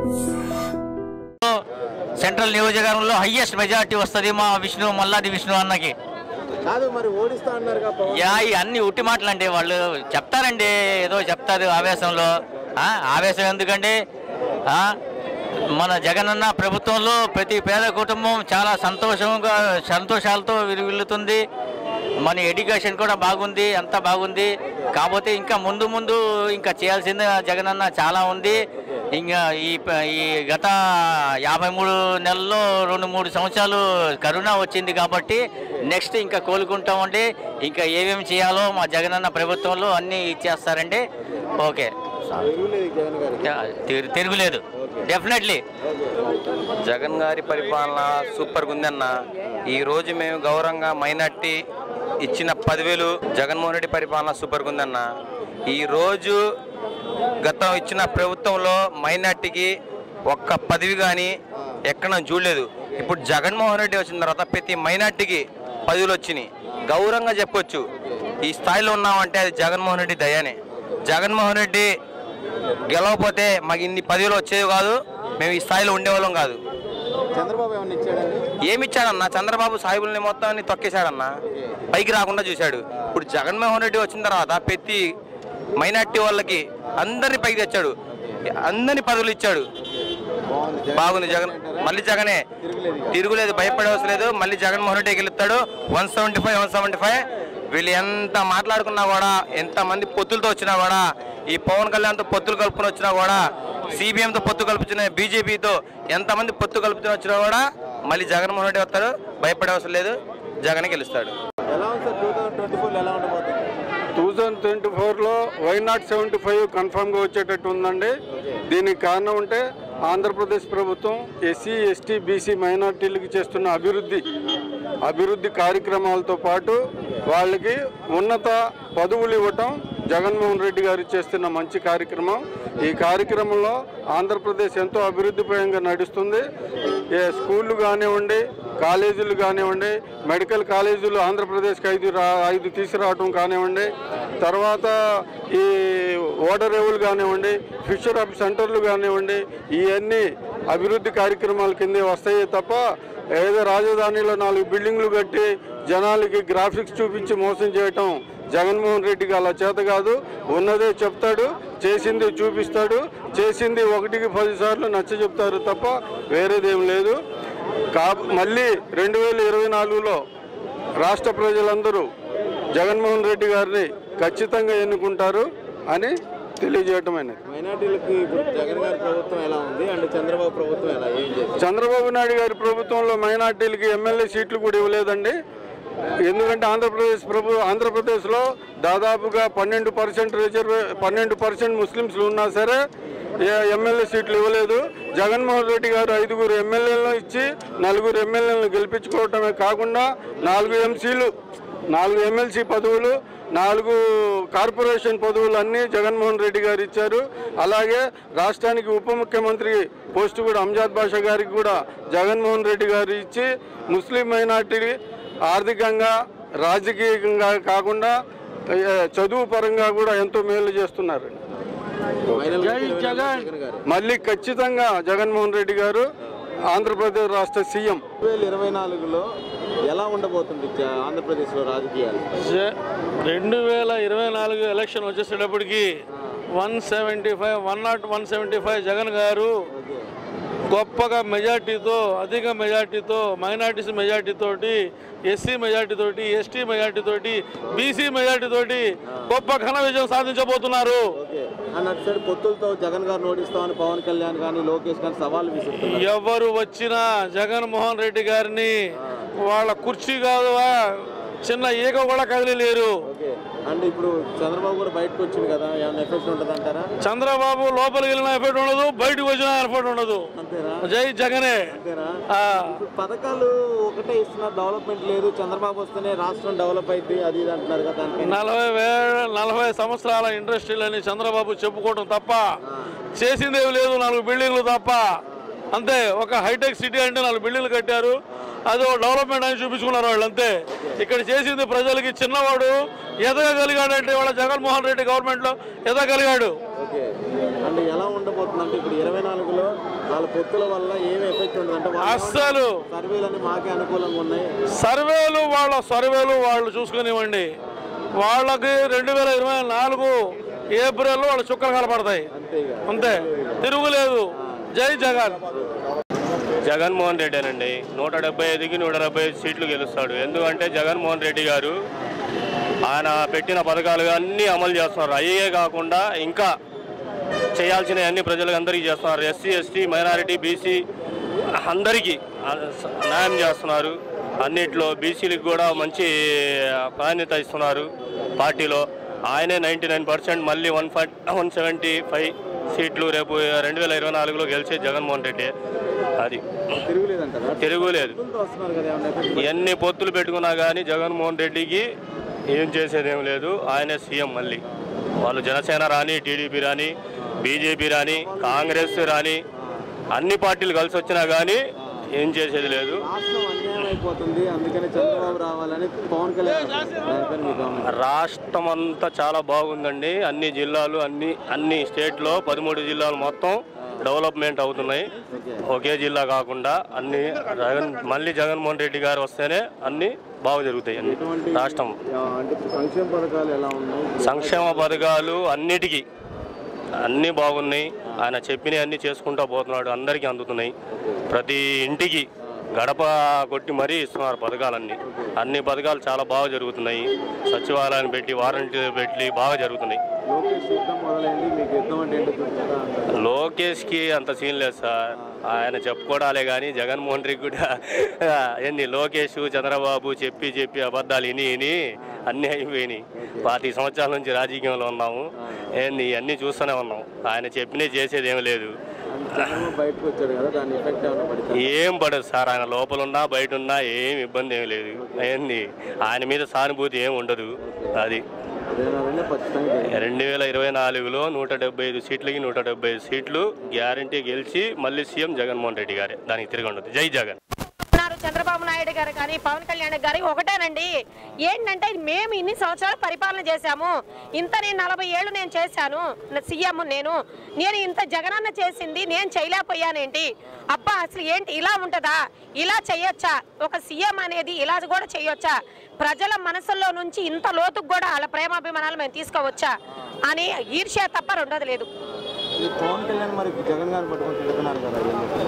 Central నియోజకవర్గంలో highest majority వస్తుంది మా విష్ణు మల్లాది విష్ణు అన్నకి కాదు మరి ఓడిస్తా అన్నారుగా పవన్ యా ఈ అన్ని ఉట్టి మాటలు అంటే వాళ్ళు చెప్తారండి ఏదో చెప్తారు ఆవేశంలో ఆ, ఆవేశం ఎందుకండి ఆ, మన జగనన్న ప్రభుత్వంలో ప్రతి పేద కుటుంబం చాలా సంతోషంగా సంతోషాలతో విలువెల్లుతుంది మన ఎడ్యుకేషన్ కూడా బాగుంది అంతా బాగుంది కాకపోతే ఇంకా ముందు ముందు ఇంకా చేయాల్సింది జగనన్న చాలా ఉంది ఇంకా ఈ ప- ఈ గత యాభై మూడు నెలల్లో రెండు మూడు సంవత్సరాలు కరోనా వచ్చింది కాబట్టి నెక్స్ట్ ఇంకా కోలుకుంటామండి ఇంకా ఏమేమి చేయాలో మా జగనన్న ప్రభుత్వంలో అన్నీ ఇచ్చేస్తారండి ఓకే తిరుగులేదు జగన్ గారు తిరు- తిరుగులేదు డెఫినెట్లీ జగన్ గారి పరిపాలన సూపర్గా ఉందన్న ఈ రోజు మేము గౌరవంగా మైనార్టీ ఇచ్చిన పదివేలు జగన్మోహన్ రెడ్డి పరిపాలన సూపర్గా ఉందన్న ఈ రోజు గతం ఇచ్చిన ప్రభుత్వంలో మైనార్టీకి ఒక్క పదవి కానీ ఎక్కడ చూడలేదు ఇప్పుడు జగన్మోహన్ రెడ్డి వచ్చిన తర్వాత ప్రతి మైనార్టీకి పదవులు వచ్చినాయి గౌరవంగా చెప్పొచ్చు ఈ స్థాయిలో ఉన్నామంటే అది జగన్మోహన్ రెడ్డి దయానే జగన్మోహన్ రెడ్డి గెలవకపోతే మాకు ఇన్ని పదవులు వచ్చేవి కాదు మేము ఈ స్థాయిలో ఉండేవాళ్ళం కాదు చంద్రబాబు ఏమన్నా ఇచ్చాడండి ఏమి ఇచ్చాడన్న చంద్రబాబు సాహిబుల్ని మొత్తాన్ని తొక్కేశాడన్న పైకి రాకుండా చూశాడు ఇప్పుడు జగన్మోహన్ రెడ్డి వచ్చిన తర్వాత ప్రతి మైనార్టీ వాళ్ళకి అందరిని పైకి తెచ్చాడు అందరిని పదవులు ఇచ్చాడు బాగుంది బాగుంది జగన్ మళ్ళీ జగనే తిరుగులేదు భయపడే అవసరం లేదు మళ్ళీ జగన్మోహన్ రెడ్డి గెలుస్తాడు one seventy five one seventy five వీళ్ళు ఎంత మాట్లాడుకున్నా కూడా ఎంత మంది పొత్తులతో వచ్చినా కూడా ఈ పవన్ కళ్యాణ్తో పొత్తులు కలుపుకొని వచ్చినా కూడా సిబిఎంతో పొత్తు కలుపుతున్న బీజేపీతో ఎంతమంది పొత్తు కలుపుతున్న వచ్చినా కూడా మళ్ళీ జగన్మోహన్ రెడ్డి వస్తారు భయపడే అవసరం లేదు జగన్ గెలుస్తాడు ఎలా ఉంది సార్ టూ థౌసండ్ ట్వంటీ ఫోర్లో ఎలా ఉండబోతుంది టూ థౌజండ్ ట్వంటీ ఫోర్లో వై నాట్ సెవెంటీ ఫైవ్ కన్ఫామ్గా వచ్చేటట్టు ఉందండి దీనికి కారణం ఉంటే ఆంధ్రప్రదేశ్ ప్రభుత్వం ఎస్సీ ఎస్టీ బీసీ మైనార్టీలకు చేస్తున్న అభివృద్ధి అభివృద్ధి కార్యక్రమాలతో పాటు వాళ్ళకి ఉన్నత పదవులు ఇవ్వటం జగన్మోహన్ రెడ్డి గారు చేస్తున్న మంచి కార్యక్రమం ఈ కార్యక్రమంలో ఆంధ్రప్రదేశ్ ఎంతో అభివృద్ధిపరంగా నడుస్తుంది ఏ స్కూళ్ళు కానివ్వండి కాలేజీలు కానివ్వండి మెడికల్ కాలేజీలు ఆంధ్రప్రదేశ్కి ఐదు రా ఐదు తీసుకురావటం కానివ్వండి తర్వాత ఈ ఓటర్ రేవులు కానివ్వండి ఫిషర్ అప్ సెంటర్లు కానివ్వండి ఇవన్నీ అభివృద్ధి కార్యక్రమాల కిందే వస్తాయి తప్ప ఏదో రాజధానిలో నాలుగు బిల్డింగ్లు కట్టి జనాలకి గ్రాఫిక్స్ చూపించి మోసం చేయటం జగన్మోహన్ రెడ్డికి అలా చేత కాదు ఉన్నదే చెప్తాడు చేసింది చూపిస్తాడు చేసింది ఒకటికి పది సార్లు నచ్చ చెప్తారు తప్ప వేరేదేం లేదు కా మళ్ళీ రెండు వేల ఇరవై నాలుగులో రాష్ట్ర ప్రజలందరూ జగన్మోహన్ రెడ్డి గారిని ఖచ్చితంగా ఎన్నుకుంటారు అని తెలియజేయటమైనది మైనార్టీలకి ఇప్పుడు జగన్ గారి ప్రభుత్వం ఎలా ఉంది అండ్ చంద్రబాబు ప్రభుత్వం ఎలా ఏం చేస్తుంది చంద్రబాబు నాయుడు గారి ప్రభుత్వంలో మైనార్టీలకి ఎమ్మెల్యే సీట్లు కూడా ఇవ్వలేదండి ఎందుకంటే ఆంధ్రప్రదేశ్ ప్రభు ఆంధ్రప్రదేశ్లో దాదాపుగా పన్నెండు పర్సెంట్ రిజర్వే పన్నెండు పర్సెంట్ ముస్లిమ్స్లు ఉన్నా సరే ఏ- ఎమ్మెల్యే సీట్లు ఇవ్వలేదు జగన్మోహన్ రెడ్డి గారు ఐదుగురు ఎమ్మెల్యేలను ఇచ్చి నలుగురు ఎమ్మెల్యేలను గెలిపించుకోవటమే కాకుండా నాలుగు ఎంసీలు నాలుగు ఎమ్మెల్సీ పదవులు నాలుగు కార్పొరేషన్ పదవులు అన్నీ జగన్మోహన్ రెడ్డి గారు ఇచ్చారు అలాగే రాష్ట్రానికి ఉప ముఖ్యమంత్రి పోస్టు కూడా అంజాద్ బాషా గారికి కూడా జగన్మోహన్ రెడ్డి గారు ఇచ్చి ముస్లిం మైనార్టీ ఆర్థికంగా రాజకీయంగా కాకుండా ఏ, చదువు పరంగా కూడా ఎంతో మేలు చేస్తున్నారు ఫైనల్ జగన్ గారు మళ్ళీ ఖచ్చితంగా జగన్మోహన్ రెడ్డి గారు ఆంధ్రప్రదేశ్ రాష్ట్ర సీఎం రెండు వేల ఇరవై నాలుగులో ఎలా ఉండబోతుంది జ- ఆంధ్రప్రదేశ్లో రాజకీయాలు జ- రెండు వేల ఇరవై నాలుగు ఎలక్షన్ వచ్చేసేటప్పటికి one seventy five one not one seventy five Jagan గారు గొప్పగా మెజార్టీతో అధిక మెజార్టీతో మైనార్టీస్ మెజార్టీ తోటి ఎస్సీ మెజార్టీ తోటి ఎస్టీ మెజార్టీ తోటి బీసీ మెజార్టీ తోటి గొప్ప ఘన విజయం సాధించబోతున్నారు ఓకే అండ్ అటు సైడ్ పొత్తులతో జగన్ గారిని ఓడిస్తామని పవన్ కళ్యాణ్ కానీ లోకేష్ కానీ సవాల్ విసురుతున్నారు ఎవరు వచ్చినా జగన్మోహన్ రెడ్డి గారిని వాళ్ళ కుర్చీ కాదు చిన్న ఈగ కూడా కదిలేరు ఓకే అండ్ ఇప్పుడు చంద్రబాబు కూడా బయటకు వచ్చింది కదా ఏమైనా ఎఫెక్ట్ ఉంటుంది అంటారా చంద్రబాబు లోపలికి వెళ్ళిన ఎఫెక్ట్ ఉండదు బయటకు వచ్చిన ఎఫెక్ట్ ఉండదు అంతేనా జై జగనే అంతేనా ఆ, ఇప్పుడు పథకాలు ఒకటే ఇస్తున్నారు డెవలప్మెంట్ లేదు చంద్రబాబు వస్తేనే రాష్ట్రం డెవలప్ అయింది అది ఇది అంటున్నారు కదా దానికి నలభై వేల నలభై సంవత్సరాల ఇండస్ట్రీలని చంద్రబాబు చెప్పుకోవడం తప్ప చేసిందేవి లేదు నాలుగు బిల్డింగ్లు తప్ప అంతే ఒక హైటెక్ సిటీ అంటే నాలుగు బిల్డింగ్లు కట్టారు అది ఒక డెవలప్మెంట్ అని చూపించుకున్నారు వాళ్ళు అంతే ఇక్కడ చేసింది ప్రజలకి చిన్నవాడు ఎదగగలిగాడంటే వాళ్ళ జగన్మోహన్ రెడ్డి గవర్నమెంట్లో ఎదగలిగాడు ఓకే అండ్ ఎలా ఉండబోతుంది అంటే ఇప్పుడు ఇరవై నాలుగులో వాళ్ళ పొత్తుల వల్ల ఏం ఎఫెక్ట్ ఉండదు అంటే వాళ్ళు అస్సలు సర్వేలన్నీ మాకే అనుకూలంగా ఉన్నాయి సర్వేలు వాళ్ళ సర్వేలు వాళ్ళు చూసుకునివ్వండి వాళ్ళకి రెండు వేల ఇరవై నాలుగు ఏప్రిల్లో వాళ్ళ చుక్కలు కనపడతాయి అంతే ఇక. అంతే తిరుగులేదు జై జగన్ జగన్మోహన్ రెడ్డి అనండి నూట డెబ్బై ఐదుకి నూట డెబ్బై ఐదు సీట్లు గెలుస్తాడు ఎందుకంటే జగన్మోహన్ రెడ్డి గారు ఆయన పెట్టిన పథకాలు అన్నీ అమలు చేస్తున్నారు అయ్యే కాకుండా ఇంకా చేయాల్సిన అన్ని ప్రజలకు అందరికీ చేస్తున్నారు ఎస్సీ ఎస్టీ మైనారిటీ బీసీ అందరికీ ఆ, స- న్యాయం చేస్తున్నారు అన్నిట్లో బీసీలకు కూడా మంచి ప్రాధాన్యత ఇస్తున్నారు పార్టీలో ఆయనే నైంటీ నైన్ పర్సెంట్ మళ్ళీ one five one seventy five సీట్లు రేపు రెండు వేల ఇరవై నాలుగులో గెలిచే జగన్మోహన్ రెడ్డి అది తిరుగులేదంటారా తిరుగులేదు పొత్తులతో వస్తున్నారు కదా ఏమన్నా effect? ఎన్ని పొత్తులు పెట్టుకున్నా కానీ జగన్మోహన్ రెడ్డికి ఏం చేసేదేం లేదు ఆయనే సీఎం మళ్ళీ వాళ్ళు జనసేన రాని టీడీపీ రాని బీజేపీ రాని కాంగ్రెస్ రాని అన్ని పార్టీలు కలిసి వచ్చినా కానీ ఏం చేసేది లేదు రాష్ట్రం అన్యాయం అయిపోతుంది అందుకని చంద్రబాబు రావాలని పవన్ కళ్యాణ్ దానిపైన మీ comment. రాష్ట్రం అంతా చాలా బాగుందండి అన్ని జిల్లాలు అన్ని అన్ని స్టేట్లో పదమూడు జిల్లాలు మొత్తం డెవలప్మెంట్ అవుతున్నాయి ఒకే జిల్లా కాకుండా అన్ని జగన్ మళ్ళీ జగన్మోహన్ రెడ్డి గారు వస్తేనే అన్ని బాగా జరుగుతాయి అన్ని ఎటువంటి రాష్ట్రం ఆ, అంటే సంక్షేమ పథకాలు ఎలా ఉన్నాయి సంక్షేమ పథకాలు అన్నిటికీ అన్నీ బాగున్నాయి ఆయన చెప్పినవి అన్నీ చేసుకుంటూ పోతున్నాడు అందరికీ అందుతున్నాయి ప్రతి ఇంటికి గడప కొట్టి మరీ ఇస్తున్నారు పథకాలన్నీ అన్ని పథకాలు చాలా బాగా జరుగుతున్నాయి సచివాలయాన్ని పెట్టి వారంటీ పెట్టి బాగా జరుగుతున్నాయి లోకేష్ యుద్ధం మొదలైంది మీకు యుద్ధం అంటే ఏంటో చూస్తారా అంటారు లోకేష్కి అంత సీన్ లేదు సార్ ఆయన చెప్పుకోవడాలే కానీ జగన్మోహన్ రెడ్డి కూడా ఏంది లోకేష్ చంద్రబాబు చెప్పి చెప్పి అబద్ధాలు విని విని అన్నీ అయిపోయినాయి పాతి సంవత్సరాల నుంచి రాజకీయంలో ఉన్నాము ఏంది అన్నీ చూస్తూనే ఉన్నాం ఆయన చెప్పినవి చేసేది ఏం లేదు చంద్రబాబు బయటకు వచ్చాడు కదా దాని ఎఫెక్ట్ ఏమైనా పడుతుంది ఏం పడదు సార్ ఆయన లోపల ఉన్నా బయట ఉన్నా ఏం ఇబ్బంది ఏం లేదు ఏంది ఆయన మీద సానుభూతి ఏం ఉండదు అది అదేనా ఖచ్చితంగా జరిగింది. రెండు వేల ఇరవై నాలుగులో నూట డెబ్బై ఐదు సీట్లకి నూట డెబ్బై ఐదు సీట్లు గ్యారంటీ గెలిచి మళ్ళీ సీఎం జగన్మోహన్ రెడ్డి గారే దానికి తిరిగి ఉండదు జై జగన్ ఉన్నారు చంద్రబాబు నాయుడు గారు కానీ పవన్ కళ్యాణ్ గారి ఒకటేనండి ఏంటంటే మేము ఇన్ని సంవత్సరాలు పరిపాలన చేశాము ఇంత నేను నలభై ఏళ్ళు నేను చేశాను సీఎం నేను నేను ఇంత జగనన్న చేసింది నేను చేయలేకపోయానేంటి అబ్బా అసలు ఏంటి ఇలా ఉంటుందా ఇలా చేయొచ్చా ఒక సీఎం అనేది ఇలా కూడా చేయొచ్చా ప్రజల మనసుల్లో నుంచి ఇంత లోతుకు కూడా వాళ్ళ ప్రేమాభిమానాలు మేము తీసుకోవచ్చా అని ఈర్ష్య తప్ప రెండోది లేదు ఈ పవన్ కళ్యాణ్ మరి జగన్ గారిని పట్టుకొని తిడుతున్నారు కదా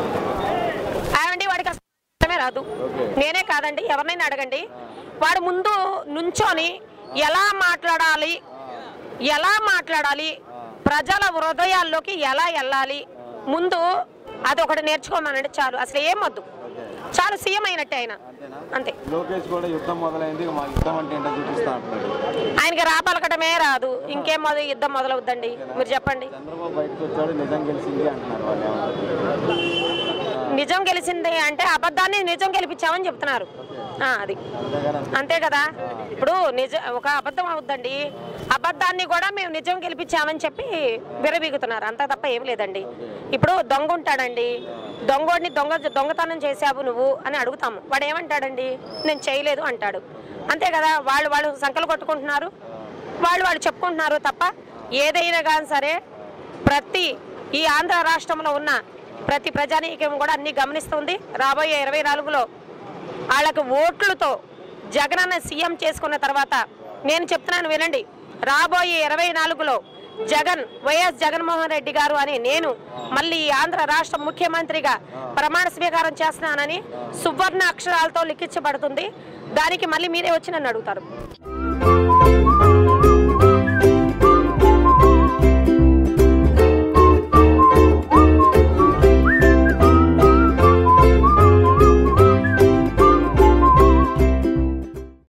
ఏమండి వాడికి అసలు అర్థమే రాదు నేనే కాదండి ఎవరినైనా అడగండి వాడు ముందు నుంచొని ఎలా మాట్లాడాలి ఎలా మాట్లాడాలి ప్రజల హృదయాల్లోకి ఎలా వెళ్ళాలి ముందు అది ఒకటి నేర్చుకోమనండి చాలు అసలు ఏం వద్దు చాలు సీఎం అయినట్టే ఆయన అంతే లోకేష్ కూడా యుద్ధం మొదలైంది ఇక మా యుద్ధం అంటే ఏంటో చూపిస్తా అంటున్నాడు ఆయనకి రాపలకటమే రాదు ఇంకేం మొదలు యుద్ధం మొదలవుద్దండి మీరు చెప్పండి చంద్రబాబు బయటకు వచ్చాడు నిజం గెలిచింది అంటున్నారు వాళ్ళు ఏమంటారు నిజం గెలిచింది అంటే అబద్ధాన్ని నిజం గెలిపించామని చెప్తున్నారు ఆ, అది అంతేగాని అంతే కదా ఇప్పుడు నిజ ఒక అబద్ధం అవుద్దండి అబద్ధాన్ని కూడా మేము నిజం గెలిపించామని చెప్పి విరబీగుతున్నారు అంతా తప్ప ఏం లేదండి ఇప్పుడు దొంగ ఉంటాడండి దొంగోడిని దొంగ దొంగతనం చేశావు నువ్వు అని అడుగుతాము వాడు ఏమంటాడండి నేను చేయలేదు అంటాడు అంతే కదా వాళ్ళు వాళ్ళు సంకలు కొట్టుకుంటున్నారు వాళ్ళు వాళ్ళు చెప్పుకుంటున్నారు తప్ప ఏదైనా కానీ సరే ప్రతి ఈ ఆంధ్ర రాష్ట్రంలో ఉన్న ప్రతి ప్రజానీకం కూడా అన్ని గమనిస్తుంది రాబోయే ఇరవై నాలుగులో వాళ్ళకి ఓట్లతో జగనన్న సీఎం చేసుకున్న తర్వాత నేను చెప్తున్నాను వినండి రాబోయే ఇరవై నాలుగులో జగన్ వైఎస్ జగన్మోహన్ రెడ్డి గారు అని నేను మళ్ళీ ఈ ఆంధ్ర రాష్ట్ర ముఖ్యమంత్రిగా ప్రమాణ స్వీకారం చేస్తున్నానని సువర్ణ అక్షరాలతో లిఖించబడుతుంది దానికి మళ్ళీ మీరే వచ్చి నన్ను అడుగుతారు